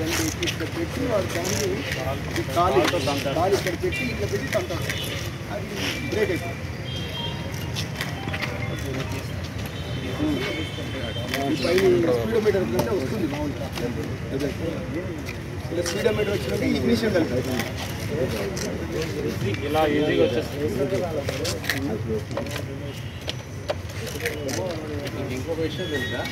బండి ఎక్కి ఇక్కడ పెట్టి వాడు దాన్ని ఈ కాలు కాలు ఇక్కడ పెట్టి ఇట్లా పెట్టి తంతాడు అది బ్రేక్ అవుతుంది ఈ పైన స్పీడోమీటర్ కంటే వస్తుంది మామూలుగా అదే. ఇలా స్పీడోమీటర్ వచ్చినాక ఇగ్నిషన్ కలుగుతుంది ఇలా ఈజీగా వచ్చేస్తుంది మీకు ఇంకొక విషయం తెలుసా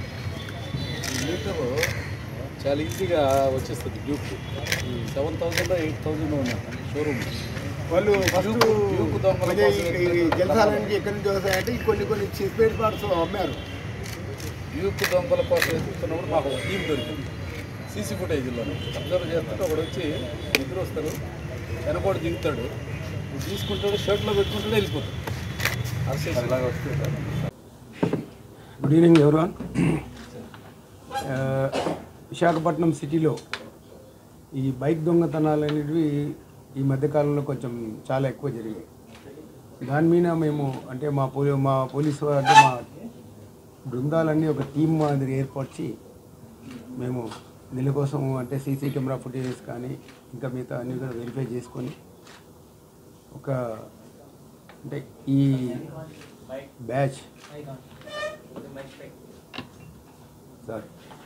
మీటర్ చాలా ఈజీగా వచ్చేస్తుంది Duke seven thousand eight thousand ఉన్నా షోరూమ్ వాళ్ళు ఫస్ట్ డ్యూక్ దొంగల అదే కోసం ఈ- ఈ జలసాలకి ఎక్కడి నుంచి వస్తాయంటే ఈ కొన్ని కొన్ని స్పేర్ పార్ట్స్ అమ్మారు డ్యూక్ దొంగల కోసం ఎదుగుతున్నప్పుడు మాకు ఒక టీం దొరికింది సీసీ ఫుటేజ్లో అబ్జర్వ్ చేస్తుంటే ఒకడు వచ్చి నిద్ర వస్తారు వెనకోడు దిగుతాడు తీసుకుంటాడు షర్ట్లో పెట్టుకుంటాడు వెళ్ళిపోతాడు అలాగే వస్తుంది గుడ్ ఈవినింగ్ ఎవరివన్ విశాఖపట్నం సిటీలో ఈ బైక్ దొంగతనాలు అనేటివి ఈ మధ్యకాలంలో కొంచెం చాలా ఎక్కువ జరిగాయి దాని మీద మేము అంటే మా పోలీ మా పోలీసు వారు అంటే మా బృందాలన్నీ ఒక టీం మాదిరి ఏర్పరిచి మేము దీని కోసం అంటే సీసీ కెమెరా ఫుటేజెస్ కానీ ఇంకా మిగతా అన్ని కూడా వెరిఫై చేసుకొని ఒక అంటే ఈ బ్యాచ్ సార్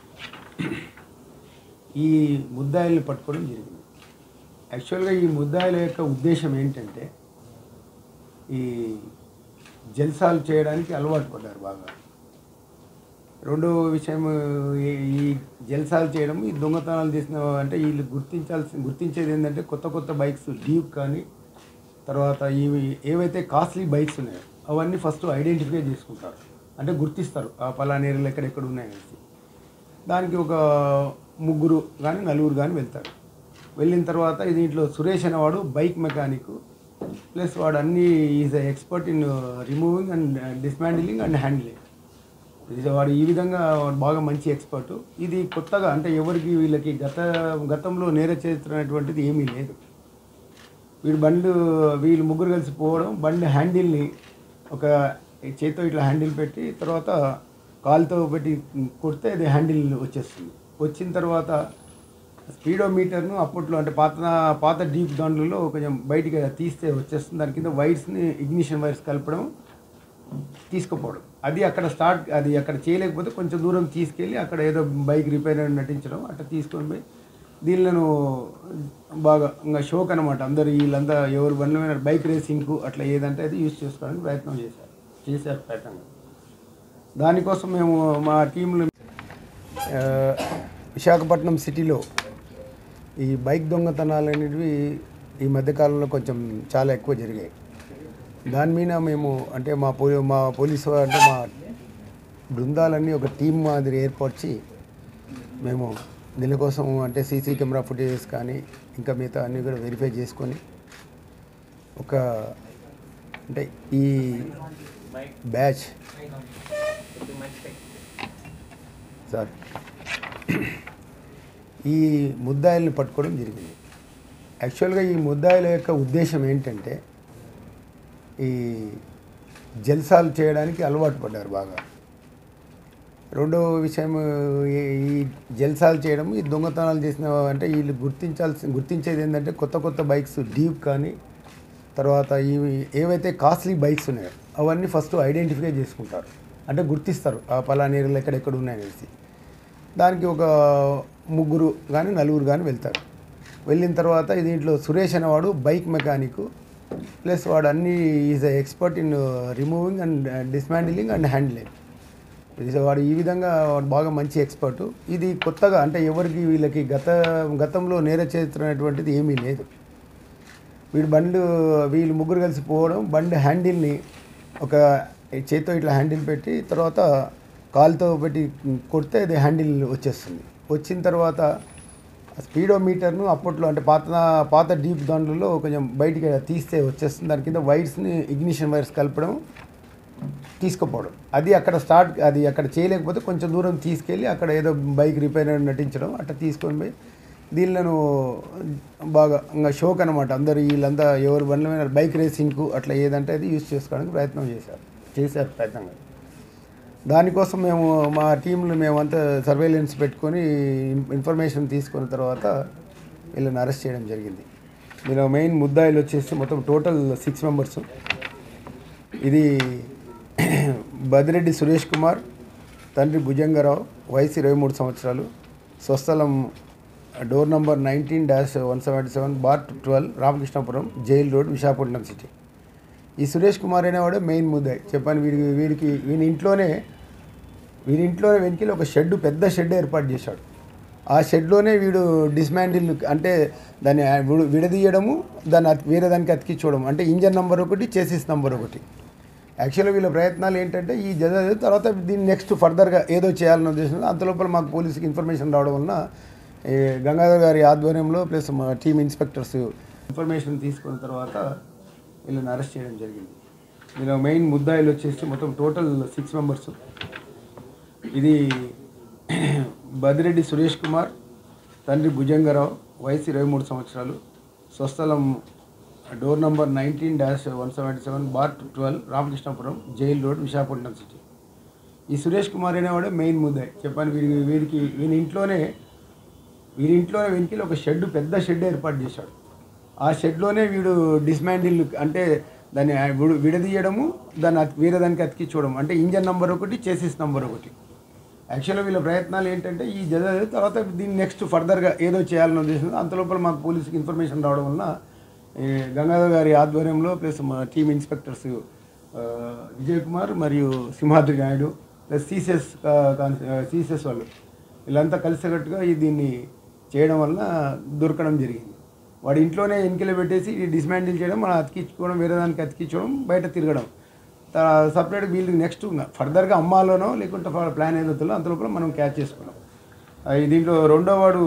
ఈ ముద్దాయిల్ని పట్టుకోవడం జరిగింది యాక్చువల్గా ఈ ముద్దాయిల యొక్క ఉద్దేశం ఏంటంటే ఈ జల్సాలు చేయడానికి అలవాటు పడ్డారు బాగా రెండో విషయం ఈ- ఈ జల్సాలు చేయడం ఈ దొంగతనాలు చేసిన అంటే వీళ్ళు గుర్తించాల్సి గుర్తించేది ఏంటంటే కొత్త కొత్త బైక్స్ డ్యూక్ కానీ తర్వాత ఇవి ఏవైతే కాస్ట్లీ బైక్స్ ఉన్నాయో అవన్నీ ఫస్ట్ ఐడెంటిఫై చేసుకుంటారు అంటే గుర్తిస్తారు ఆ పలానా ఏరియాలో ఎక్కడెక్కడ ఉన్నాయనేసి దానికి ఒక ముగ్గురు కానీ నలుగురు కానీ వెళ్తారు వెళ్ళిన తర్వాత దీంట్లో సురేష్ అనేవాడు బైక్ మెకానిక్ ప్లస్ వాడు అన్ని is expert in removing and dismantling and handling ఇది వాడు ఈ విధంగా వాడు బాగా మంచి ఎక్స్పర్ట్ ఇది కొత్తగా అంటే ఎవరికి వీళ్ళకి గత గతంలో నేర చరిత్ర అనేటువంటిది ఏమీ లేదు వీడు బండ్లు వీళ్ళు ముగ్గురు కలిసి పోవడం బండి హ్యాండిల్ని ఒక చేతితో ఇట్లా హ్యాండిల్ పెట్టి తర్వాత కాలుతో పెట్టి కొడితే అది హ్యాండిల్ వచ్చేస్తుంది వచ్చిన తర్వాత స్పీడోమీటర్ను అప్పట్లో అంటే పాత పాత డీప్ దాంట్లో కొంచెం బయటికి తీస్తే వచ్చేస్తుంది దాని కింద వైర్స్ని ఇగ్నిషన్ వైర్స్ కలపడం తీసుకుపోవడం అది అక్కడ స్టార్ట్ అది అక్కడ చేయలేకపోతే కొంచెం దూరం తీసుకెళ్ళి అక్కడ ఏదో బైక్ రిపేర్ అని నటించడం అట్లా తీసుకొని పోయి దీనిలను బాగా ఇంకా షోక్ అనమాట అందరు వీళ్ళంతా ఎవరు బండ్ల మీద బైక్ రేసింగ్కు అట్లా ఏదంటే అది యూజ్ చేసుకోవడానికి ప్రయత్నం చేశారు చేశారు ప్రయత్నంగా దానికోసం మేము మా టీంలో ఆ, విశాఖపట్నం సిటీలో ఈ బైక్ దొంగతనాలు అనేటివి ఈ మధ్యకాలంలో కొంచెం చాలా ఎక్కువ జరిగాయి దాని మీద మేము అంటే మా పోలీ మా పోలీసు వారు అంటే మా బృందాలన్నీ ఒక టీం మాదిరి ఏర్పరిచి మేము దీనికోసం అంటే సీసీ కెమెరా ఫుటేజెస్ కానీ ఇంకా మిగతా అన్నీ కూడా వెరిఫై చేసుకొని ఒక అంటే ఈ బ్యాచ్ సార్ ఈ ముద్దాయిల్ని పట్టుకోవడం జరిగింది యాక్చువల్గా ఈ ముద్దాయిల యొక్క ఉద్దేశం ఏంటంటే ఈ జల్సాలు చేయడానికి అలవాటు పడ్డారు బాగా రెండో విషయం ఈ- ఈ జల్సాలు చేయడం ఈ దొంగతనాలు చేసిన అంటే వీళ్ళు గుర్తించాల్సి గుర్తించేది ఏంటంటే కొత్త కొత్త బైక్స్ డ్యూక్ కానీ తర్వాత ఇవి ఏవైతే కాస్ట్లీ బైక్స్ ఉన్నాయో అవన్నీ ఫస్ట్ ఐడెంటిఫై చేసుకుంటారు అంటే గుర్తిస్తారు ఆ పలానా ఏరియాలో ఎక్కడెక్కడ ఉన్నాయనేసి దానికి ఒక ముగ్గురు కానీ నలుగురు కానీ వెళ్తారు వెళ్ళిన తర్వాత దీంట్లో సురేష్ అనేవాడు బైక్ మెకానిక్ ప్లస్ వాడు అన్ని is expert in removing and dismantling and handling ఇది వాడు ఈ విధంగా వాడు బాగా మంచి ఎక్స్పర్ట్ ఇది కొత్తగా అంటే ఎవరికి వీళ్ళకి గత గతంలో నేర చరిత్ర అనేటువంటిది ఏమీ లేదు వీడు బండ్లు వీళ్ళు ముగ్గురు కలిసి పోవడం బండి హ్యాండిల్ని ఒక చేతితో ఇట్లా హ్యాండిల్ పెట్టి తర్వాత కాలుతో పెట్టి కొడితే అది హ్యాండిల్ వచ్చేస్తుంది వచ్చిన తర్వాత స్పీడోమీటర్ను అప్పట్లో అంటే పాత పాత డీప్ దాంట్లో కొంచెం బయటికి తీస్తే వచ్చేస్తుంది దాని కింద వైర్స్ని ఇగ్నిషన్ వైర్స్ కలపడం తీసుకుపోవడం అది అక్కడ స్టార్ట్ అది అక్కడ చేయలేకపోతే కొంచెం దూరం తీసుకెళ్ళి అక్కడ ఏదో బైక్ రిపేర్ అని నటించడం అట్లా తీసుకొని పోయి దీనిలను బాగా ఇంకా షోక్ అనమాట అందరు వీళ్ళంతా ఎవరు బండ్ల మీద బైక్ రేసింగ్కు అట్లా ఏదంటే అది యూజ్ చేసుకోవడానికి ప్రయత్నం చేశారు చేశారు ప్రయత్నంగా దానికోసం మేము మా టీంలో మేమంతా సర్వేలెన్స్ పెట్టుకొని ఇన్- ఇన్ఫర్మేషన్ తీసుకున్న తర్వాత వీళ్ళని అరెస్ట్ చేయడం జరిగింది దీనిలో మెయిన్ ముద్దాయిలు వచ్చేసి మొత్తం టోటల్ సిక్స్ మెంబర్స్ ఇది బదిరెడ్డి సురేష్ కుమార్ తండ్రి భుజంగరావు వయసు ఇరవై మూడు సంవత్సరాలు స్వస్థలం door number nineteen dash one seventy seven bar twelve Ramakrishnapuram jail road Visakhapatnam city ఈ సురేష్ కుమార్ అనేవాడు మెయిన్ ముద్దాయి చెప్పాను వీడికి వీడికి వీని ఇంట్లోనే వీరి ఇంట్లోనే వెనుకలు ఒక షెడ్ పెద్ద షెడ్ ఏర్పాటు చేశాడు ఆ షెడ్లోనే వీడు డిస్మాండిల్ అంటే దాన్ని విడు- విడదీయడము దాన్ని అతి- వేరే దానికి అతికించడం అంటే ఇంజన్ నంబర్ ఒకటి చేసిస్ నంబర్ ఒకటి యాక్చువల్గా వీళ్ళ ప్రయత్నాలు ఏంటంటే ఈ జత తర్వాత దీన్ని నెక్స్ట్ ఫర్దర్గా ఏదో చేయాలన్న ఉద్దేశంలో అంతలోపల మాకు పోలీసుకి ఇన్ఫర్మేషన్ రావడం వలన ఈ గంగాధర్ గారి ఆధ్వర్యంలో ప్లస్ మా టీమ్ ఇన్స్పెక్టర్స్ ఇన్ఫర్మేషన్ తీసుకున్న తర్వాత వీళ్ళని అరెస్ట్ చేయడం జరిగింది దీనిలో మెయిన్ ముద్దాయిలు వచ్చేసి మొత్తం టోటల్ సిక్స్ మెంబర్స్ ఇది బదిరెడ్డి సురేష్ కుమార్ తండ్రి భుజంగరావు వయసు ఇరవై మూడు సంవత్సరాలు స్వస్థలం door number nineteen dash one seventy seven bar twelve Ramakrishnapuram jail road Visakhapatnam city ఈ సురేష్ కుమార్ అనేవాడు మెయిన్ ముద్దాయి చెప్పాను వీడికి వీడికి వీని ఇంట్లోనే వీరి ఇంట్లోనే వెనుకలు ఒక షెడ్ పెద్ద షెడ్ ఏర్పాటు చేశాడు ఆ షెడ్లోనే వీడు డిస్మాండిల్ అంటే దాన్ని విడు- విడదీయడము దాన్ని అతి- వేరే దానికి అతికించడం అంటే ఇంజన్ నంబర్ ఒకటి చేసిస్ నంబర్ ఒకటి యాక్చువల్గా వీళ్ళ ప్రయత్నాలు ఏంటంటే ఈ జత తర్వాత దీన్ని నెక్స్ట్ ఫర్దర్గా ఏదో చేయాలన్న ఉద్దేశంలో అంతలోపల మాకు పోలీసుకి ఇన్ఫర్మేషన్ రావడం వలన ఈ గంగాధర్ గారి ఆధ్వర్యంలో ప్లస్ మా టీమ్ ఇన్స్పెక్టర్స్ ఆ, విజయ్ కుమార్ మరియు సింహాద్రి నాయుడు ప్లస్ సీసెస్ సీసెస్ వాళ్ళు వీళ్ళంతా కలిసికట్టుగా ఈ దీన్ని చేయడం వలన దొరకడం జరిగింది వాడి ఇంట్లోనే ఎన్నికలు పెట్టేసి డిస్మాండిల్ చేయడం మనం అతికించుకోవడం వేరే దానికి అతికించడం బయట తిరగడం సపరేట్ వీళ్ళకి నెక్స్ట్ ఫర్దర్గా అమ్మాలోనో లేకుంటే ప్లాన్ ఏదవుతుందో అంతలోపల మనం క్యాచ్ చేసుకున్నాం ఆ, ఈ దీంట్లో రెండో వాడు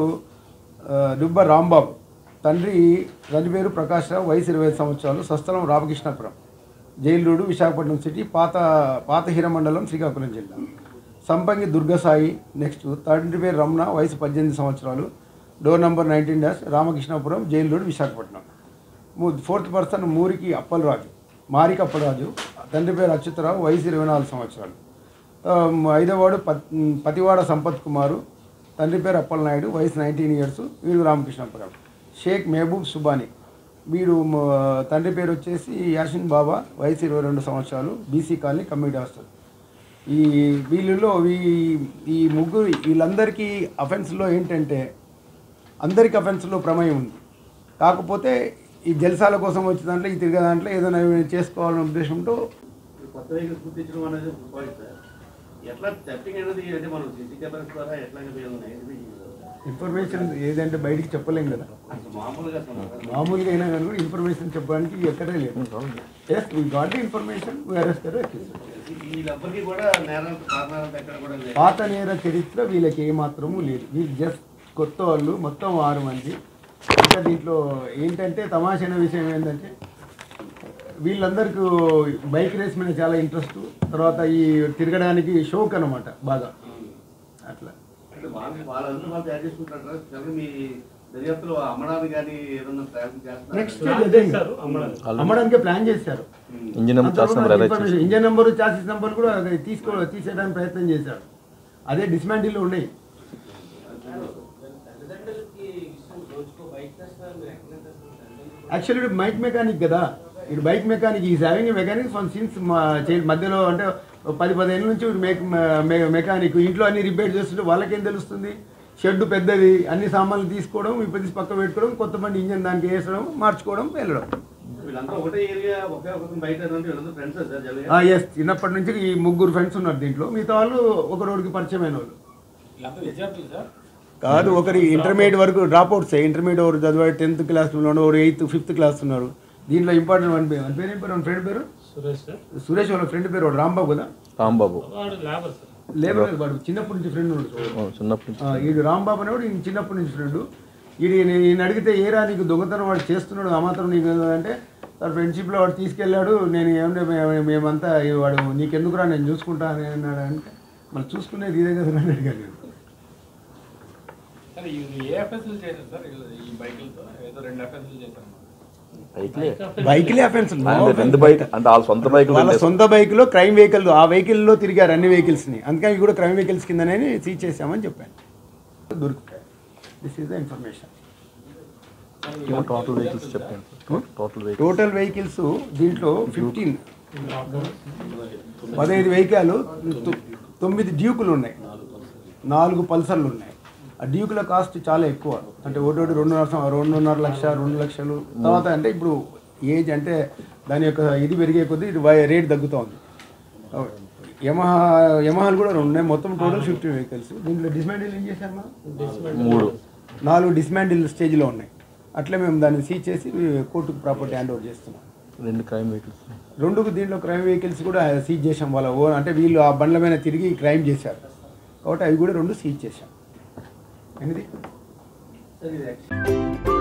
ఆ, దుబ్బ రాంబాబు తండ్రి తండ్రి పేరు ప్రకాష్ రావు వయసు ఇరవై ఐదు సంవత్సరాలు స్వస్థలం Ramakrishnapuram jail road Visakhapatnam city పాత పాత హీరమండలం శ్రీకాకుళం జిల్లా సంపంగి దుర్గసాయి నెక్స్ట్ తండ్రి పేరు రమణ వయసు పద్దెనిమిది సంవత్సరాలు door number nineteen dash Ramakrishnapuram jail road Visakhapatnam ము- ఫోర్త్ పర్సన్ మూరికి అప్పలరాజు మారికి అప్పలరాజు తండ్రి పేరు అచ్యుతరావు వయసు ఇరవై నాలుగు సంవత్సరాలు ఆ, ఐదవవాడు పత్ పతివాడ సంపత్ కుమారు తండ్రి పేరు అప్పలనాయుడు వయసు నైన్టీన్ ఇయర్స్ వీడు రామకృష్ణపురం షేక్ మహబూబ్ సుబాని వీడు మ- తండ్రి పేరు వచ్చేసి యాసిన్ బాబా వయసు ఇరవై రెండు సంవత్సరాలు బీసీ కాలనీ కమ్యూనిటీ హాస్టల్ ఈ వీళ్ళలో ఈ ఈ ముగ్గురు వీళ్ళందరికీ అఫెన్స్లో ఏంటంటే అందరికి అఫెన్స్లో ప్రమేయం ఉంది కాకపోతే ఈ జలసాల కోసం వచ్చిన దాంట్లో ఈ తిరిగే దాంట్లో ఏదైనా చేసుకోవాలనే ఉద్దేశంతో కొత్త వెహికల్స్ గుర్తించడం అనేది పాయింట్ సార్ ఎట్లా థెఫ్టింగ్ అనేది అంటే మనం సీసీ కెమెరాస్ ద్వారా ఎట్లా ఉన్నాయి ఇన్ఫర్మేషన్ ఏదంటే బయటికి చెప్పలేం కదా అసలు మామూలుగా అసలు మామూలుగా అయినా కానీ కూడా ఇన్ఫర్మేషన్ చెప్పడానికి ఎక్కడే లేదు yes we got the information arrest వీళ్ళెవ్వరికి కూడా నేరాలు కారణాలు ఎక్కడ కూడా లేదు పాత నేర చరిత్ర వీళ్ళకి ఏమాత్రము లేదు వీళ్ళు జస్ట్ కొత్త వాళ్ళు మొత్తం ఆరు మంది ఇంకా దీంట్లో ఏంటంటే తమాషైన విషయం ఏంటంటే వీళ్ళందరికీ బైక్ రేస్ మీద చాలా ఇంట్రెస్ట్ తర్వాత ఈ తిరగడానికి షోక్ అనమాట బాగా అట్లా అంటే వాళ్ళు వాళ్ళందరూ వాళ్ళు తయారు చేసుకుంటారు కానీ మీ దర్యాప్తులో అమ్మడానికి కానీ ఏదన్నా ప్రయత్నం చేస్తున్నారు నెక్స్ట్ అదే ఇంకా. అమ్మడానికే ప్లాన్ చేశారు engine number charge number arrange చేసి ఇంజన్ నెంబర్ చార్జెస్ నెంబర్ కూడా అది తీసుకో తీసేయడానికి ప్రయత్నం చేశాడు అదే డిస్మాండిల్లో ఉన్నాయి యాక్చువల్లీ బైక్ మెకానిక్ కదా ఇది bike mechanic is having mechanic from since మధ్యలో అంటే ఓ పది పదిహేను నుంచి వీడు మేక్ మె- మెకానిక్ ఇంట్లో అన్ని రిపేర్ చేస్తుంటే వాళ్ళకేం తెలుస్తుంది షెడ్ పెద్దది అన్ని సామాన్లు తీసుకోవడం ఇప్పుడు తీసి పక్క పెట్టుకోవడం కొత్త బండి ఇంజన్ దానికి వేసడం మార్చుకోవడం వెళ్ళడం వీళ్ళంతా ఒకటే ఏరియా ఒకే ఒక బయట ఏదంటే వీళ్ళందరూ ఫ్రెండ్స్ సార్ జల్లిగా ఎస్ చిన్నప్పటి నుంచి ఈ ముగ్గురు ఫ్రెండ్స్ ఉన్నారు దీంట్లో మిగతా వాళ్ళు ఒకరోడికి పరిచయమైన వాళ్ళు కాదు ఒకరి ఇంటర్మీడియట్ వరకు డ్రాప్ అవుట్స్ ఇంటర్మీడియట్ ఒకరు చదివాడు టెన్త్ క్లాస్ ఉన్నాడు ఒకరు ఎయిత్ ఫిఫ్త్ క్లాస్ ఉన్నారు దీంట్లో ఇంపార్టెంట్ వన్ పేరు వన్ పేరు ఏం పేరు వన్ ఫ్రెండ్ పేరు సురేష్ సార్ సురేష్ వాళ్ళ ఫ్రెండ్ పేరు వాడు రాంబాబు కదా రాంబాబు వాడు లేబర్ సార్ లేబర్ వాడు చిన్నప్పటి నుంచి ఫ్రెండ్ ఉన్నాడు ఓ, చిన్నప్పటి నుంచి ఆ, ఈడు రాంబాబు అనేవాడు ఈయన చిన్నప్పటి నుంచి ఫ్రెండ్ ఈడు నేను అడిగితే ఏరా నీకు దొంగతనం వాడు చేస్తున్నాడు ఆ మాత్రం నీకు అంటే తన ఫ్రెండ్షిప్లో వాడు తీసుకెళ్ళాడు నేను ఏమంటే మే- మేమంతా ఈ వాడు నీకెందుకురా నేను చూసుకుంటా అని అన్నాడు అంటే మళ్ళీ చూసుకునేది ఇదే కదా అని అడిగాను నేను సార్ ఇది ఏ ఎఫ్ఎస్లు చేశారు సార్ వీళ్ళు ఈ బైకులతో ఏదో రెండు ఎఫ్ఎస్లు చేశారు బైక్లే బైక్లే అఫెన్స్ ఆయన రెండు బైక్ అంటే వాళ్ళ సొంత బైకులు వాళ్ళ సొంత బైక్లో క్రైమ్ వెహికల్ ఆ వెహికల్లో తిరిగారు అన్ని వెహికల్స్ని అందుకని ఇవి కూడా క్రైమ్ వెహికల్స్ కిందనే సీజ్ చేసామని చెప్పాను దొరుకుతాయి this is the information total vehicles చెప్పండి టోటల్ వెహికల్ టోటల్ వెహికల్స్ దీంట్లో ఫిఫ్టీన్ పదహైదు వెహికల్ తొమ్మిది డ్యూకులు ఉన్నాయి నాలుగు పల్సర్లు ఉన్నాయి ఆ డ్యూకుల కాస్ట్ చాలా ఎక్కువ అంటే ఒకటి రెండున్నర సం- రెండున్నర లక్ష రెండు లక్షలు తర్వాత అంటే ఇప్పుడు ఏజ్ అంటే దాని యొక్క ఇది పెరిగే కొద్దీ ఇది వై- రేట్ తగ్గుతూ ఉంది యమహా యమహాలు కూడా రెండు ఉన్నాయి మొత్తం టోటల్ ఫిఫ్టీ వెహికల్స్ దీంట్లో డిస్మాండిల్ ఏం చేశారు మనం మూడు నాలుగు డిస్మాండిల్ స్టేజ్లో ఉన్నాయి అట్లే మేము దాన్ని సీజ్ చేసి కోర్టుకు ప్రాపర్టీ హ్యాండ్ ఓవర్ చేస్తున్నాం రెండు క్రైమ్ వెహికల్స్ రెండుకు దీంట్లో క్రైమ్ వెహికల్స్ కూడా సీజ్ చేసాం వాళ్ళ ఓన్ అంటే వీళ్ళు ఆ బండ్ల మీద తిరిగి క్రైమ్ చేశారు కాబట్టి అవి కూడా రెండు సీజ్ చేశాం ఎనిమిది సరే ఇది యాక్చువల్